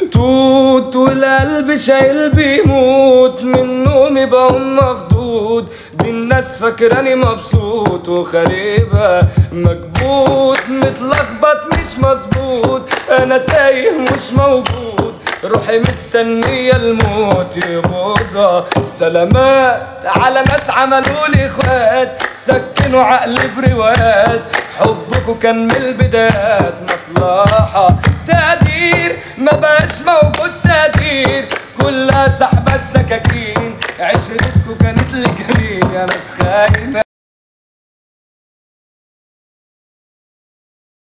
توت والقلب شايل بيموت من نومي بقوم مخضوض دي الناس فاكراني مبسوط وخريبة مكبوت متلخبط مش مظبوط انا تايه مش موجود روحي مستنية الموت يبوظها سلامات على ناس عملوا لي اخوات سكنوا عقلي بروايات حبكوا كان من البدايات مصلحة تقدير ما بقاش موجود تقدير كلها سحبة السكاكين عشرتكوا كانت لجميل يا ناس خاينة